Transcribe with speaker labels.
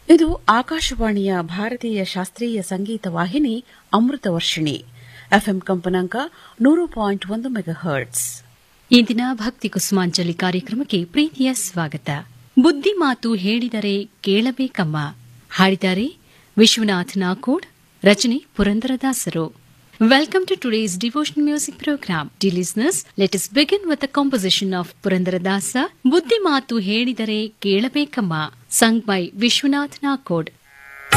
Speaker 1: ಇದು ಆಕಾಶವಾಣಿಯ ಭಾರತೀಯ ಶಾಸ್ತ್ರೀಯ ಸಂಗೀತ ವಾಹಿನಿ ಅಮೃತ ವರ್ಷಿಣಿ ಎಫ್ಎಂ ಕಂಪನಾಂಕ ನೂರು ಪಾಯಿಂಟ್ ಒಂದು ಮೆಗಾಹರ್ಟ್ಸ್
Speaker 2: ಇಂದಿನ ಭಕ್ತಿ ಕುಸುಮಾಂಜಲಿ ಕಾರ್ಯಕ್ರಮಕ್ಕೆ ಪ್ರೀತಿಯ ಸ್ವಾಗತ ಬುದ್ಧಿ ಮಾತು ಹೇಳಿದರೆ ಕೇಳಬೇಕಮ್ಮ ಹಾಡಿದ್ದಾರೆ ವಿಶ್ವನಾಥ್ ನಾಕೋಡ್ ರಚನೆ ಪುರಂದರದಾಸರು Welcome to today's devotional music program. Dear listeners, let us begin with a composition of Purandaradasa, Buddhi Matu Hedidare Kelabekama, sung by Vishwanath Nakod.